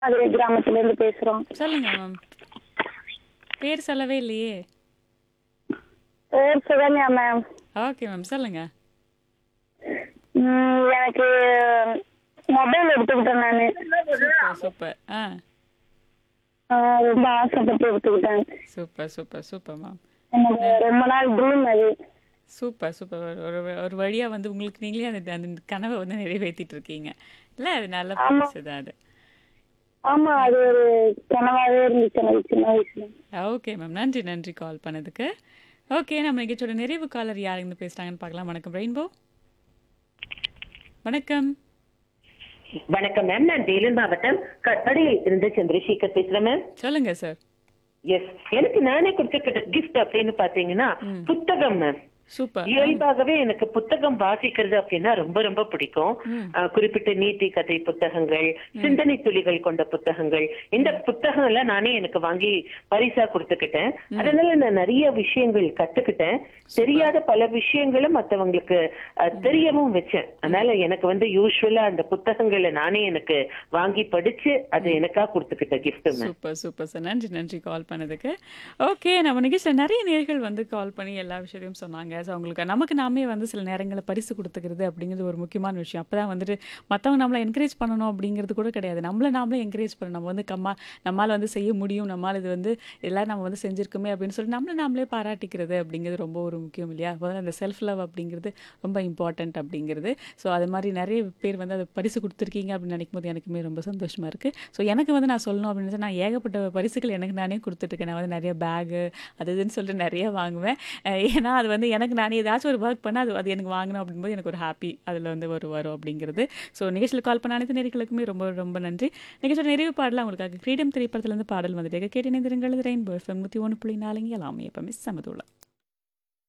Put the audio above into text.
மதுரை கிராமத்துல இருந்து பேசுறோம் சொல்லுங்க மேம் பேர் சொல்லவே இல்லையே பேர் சுகன்யா மேம் ஓகே மேம் சொல்லுங்க ம், எனக்கு மொபைல் எடுத்துக்கிட்டேன் நானு சூப்பர் சூப்பர் ஆ ஆ, ரொம்ப ஆசைப்பட்டு எடுத்துக்கிட்டேன் சூப்பர் சூப்பர் சூப்பர் மேம் எனக்கு ரொம்ப நாள் ட்ரீம் அது சூப்பர் சூப்பர் ஒரு ஒரு ஒரு வழியா வந்து உங்களுக்கு நீங்களே அந்த அந்த கனவை வந்து நிறைவேற்றிட்டு இருக்கீங்க இல்ல அது நல்ல பரிசு தான் அது ஆமா அது ஒரு கனவாவே இருந்துச்சு எனக்கு சின்ன வயசுல ஓகே மேம் நன்றி நன்றி கால் பண்ணதுக்கு ஓகே நம்ம நிகழ்ச்சியோட நிறைவு காலர் யார் இருந்து பேசுறாங்கன்னு பார்க்கலாம் வணக்கம் ரெயின்போ வணக்கம் வணக்கம் மேம் நான் வேலூர் மாவட்டம் கட்டடையில் இருந்து சந்திரசேகர் பேசுறேன் மேம் சொல்லுங்க சார் எஸ் எனக்கு நானே கொடுத்துக்கிட்ட கிஃப்ட் அப்படின்னு பாத்தீங்கன்னா புத்தகம் மேம் சூப்பர் இயல்பாகவே எனக்கு புத்தகம் வாசிக்கிறது அப்படின்னா ரொம்ப ரொம்ப பிடிக்கும் அஹ், குறிப்பிட்ட நீதி கதை புத்தகங்கள் சிந்தனை துளிகள் கொண்ட புத்தகங்கள் இந்த புத்தகம் எல்லாம் நானே எனக்கு வாங்கி பரிசா கொடுத்துக்கிட்டேன் அதனால நான் நிறைய விஷயங்கள் கத்துக்கிட்டேன் தெரியாத பல விஷயங்களும் மத்தவங்களுக்கு அஹ், தெரியவும் வச்சேன் அதனால எனக்கு வந்து யூஸ்வலா அந்த புத்தகங்களை நானே எனக்கு வாங்கி படிச்சு அது எனக்கா கொடுத்துக்கிட்ட gift ma'am super super sir நன்றி நன்றி கால் பண்ணதுக்கு ஓகே நம்ம நிகழ்ச்சியில் நிறைய நேர்கள் வந்து கால் பண்ணி எல்லா விஷயத்தையும் சொன்னாங்க ஸோ அவங்களுக்கு நமக்கு நாமே வந்து சில நேரங்களில் பரிசு கொடுத்துக்கிறது அப்படிங்கிறது ஒரு முக்கியமான விஷயம் அப்போ தான் வந்துட்டு மற்றவங்க நம்மளை என்கரேஜ் பண்ணணும் அப்படிங்கிறது கூட கிடையாது நம்மளை நாமளே என்கரேஜ் பண்ணணும் நம்ம வந்து கம்மா நம்மளால் வந்து செய்ய முடியும் நம்மால் இது வந்து எல்லாம் நம்ம வந்து செஞ்சிருக்கோமே அப்படின்னு சொல்லி நம்மளை நாமளே பாராட்டிக்கிறது அப்படிங்கிறது ரொம்ப ஒரு முக்கியம் இல்லையா அப்போ அந்த செல்ஃப் லவ் அப்படிங்கிறது ரொம்ப இம்பார்ட்டண்ட் அப்படிங்கிறது ஸோ அது மாதிரி நிறைய பேர் வந்து அதை பரிசு கொடுத்துருக்கீங்க அப்படின்னு நினைக்கும் போது எனக்குமே ரொம்ப சந்தோஷமா இருக்கு ஸோ எனக்கு வந்து நான் சொல்லணும் அப்படின்னு நினைச்சா, நான் ஏகப்பட்ட பரிசுகள் எனக்கு நானே கொடுத்துட்ருக்கேன் நான் வந்து நிறைய பேகு அது இதுன்னு சொல்லிட்டு நிறைய வாங்குவேன் அஹ் ஏன்னா அது வந்து எனக்கு நானே ஏதாச்சும் ஒரு ஒர்க் பண்ணால் அது அது எனக்கு வாங்கணும் அப்படிங்கும்போது எனக்கு ஒரு ஹாப்பி அதில் வந்து ஒரு வரும் அப்படிங்கிறது ஸோ நிகழ்ச்சியில் கால் பண்ண அனைத்து நேர்களுக்குமே ரொம்ப ரொம்ப நன்றி நிகழ்ச்சியோட நிறைவு பாடலாம் உங்களுக்காக ஃப்ரீடம் திரைப்படத்துலேருந்து பாடல் வந்துட்டு கேட்டு இணைந்திருங்கள் ரெயின்போ எஃப்எம் நூற்றி ஒன்று புள்ளி நாலுங்க எல்லாமே எப்பவுமே சமதுள்ள